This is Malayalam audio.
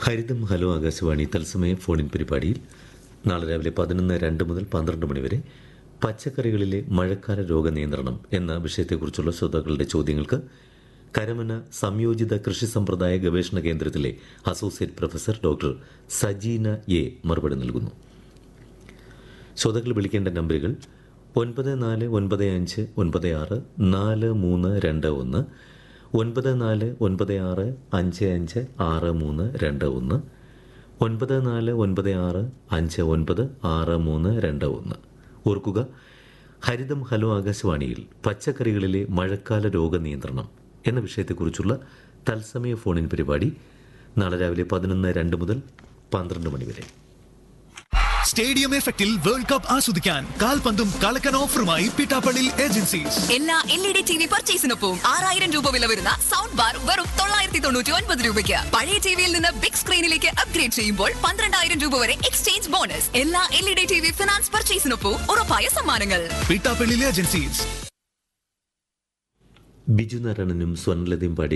ഹരിതം ഹലോ ആകാശവാണി തത്സമയ ഫോണിൻ പരിപാടിയിൽ നാളെ രാവിലെ പതിനൊന്ന് രണ്ട് മുതൽ പന്ത്രണ്ട് മണിവരെ പച്ചക്കറികളിലെ മഴക്കാല രോഗനിയന്ത്രണം എന്ന വിഷയത്തെക്കുറിച്ചുള്ള ശ്രോതാക്കളുടെ ചോദ്യങ്ങൾക്ക് കരമന സംയോജിത കൃഷി സമ്പ്രദായ ഗവേഷണ കേന്ദ്രത്തിലെ associate professor doctor Sajeena A മറുപടി നൽകുന്നു ശ്രോതാക്കൾ വിളിക്കേണ്ട നമ്പറുകൾ ഒൻപത് നാല് ഒൻപത് അഞ്ച് ഒൻപത് ആറ് നാല് മൂന്ന് രണ്ട് ഒന്ന് ഒൻപത് നാല് ഒൻപത് ആറ് അഞ്ച് അഞ്ച് ആറ് മൂന്ന് രണ്ട് ഒന്ന് ഒൻപത് നാല് ഒൻപത് ആറ് അഞ്ച് ഒൻപത് ആറ് മൂന്ന് രണ്ട് ഒന്ന് ഓർക്കുക ഹരിതം ഹലോ ആകാശവാണിയിൽ പച്ചക്കറികളിലെ മഴക്കാല രോഗനിയന്ത്രണം എന്ന വിഷയത്തെക്കുറിച്ചുള്ള തത്സമയ ഫോണിൻ പരിപാടി നാളെ രാവിലെ പതിനൊന്ന് രണ്ട് മുതൽ പന്ത്രണ്ട് മണി വരെ സ്റ്റേഡിയം എഫക്റ്റിൽ വേൾഡ് കപ്പ് ആസ്വദിക്കാൻ കാൽപന്തും കളക്കൻ ഓഫറുമായി പിട്ടാപ്പള്ളി ഏജൻസീസ് എല്ലാ L E D T V പർച്ചേസിനൊപ്പം ആറായിരം രൂപ വില വരുന്ന സൗണ്ട് ബാർ വെറും തൊള്ളായിരത്തി തൊണ്ണൂറ്റി ഒൻപത് രൂപയ്ക്ക് പഴയ ടിവിയിൽ നിന്ന് ബിഗ് സ്ക്രീനിലേക്ക് അപ്ഗ്രേഡ് ചെയ്യുമ്പോൾ പന്ത്രണ്ടായിരം രൂപ വരെ എക്സ്ചേഞ്ച് ബോണസ് എല്ലാ L E D T V finance പർച്ചേസിനൊപ്പം ഉറപ്പായ സമ്മാനങ്ങൾ പിട്ടാപ്പള്ളി ഏജൻസീസ് ബിജു നാരായണനും സ്വർണലതയും പാടി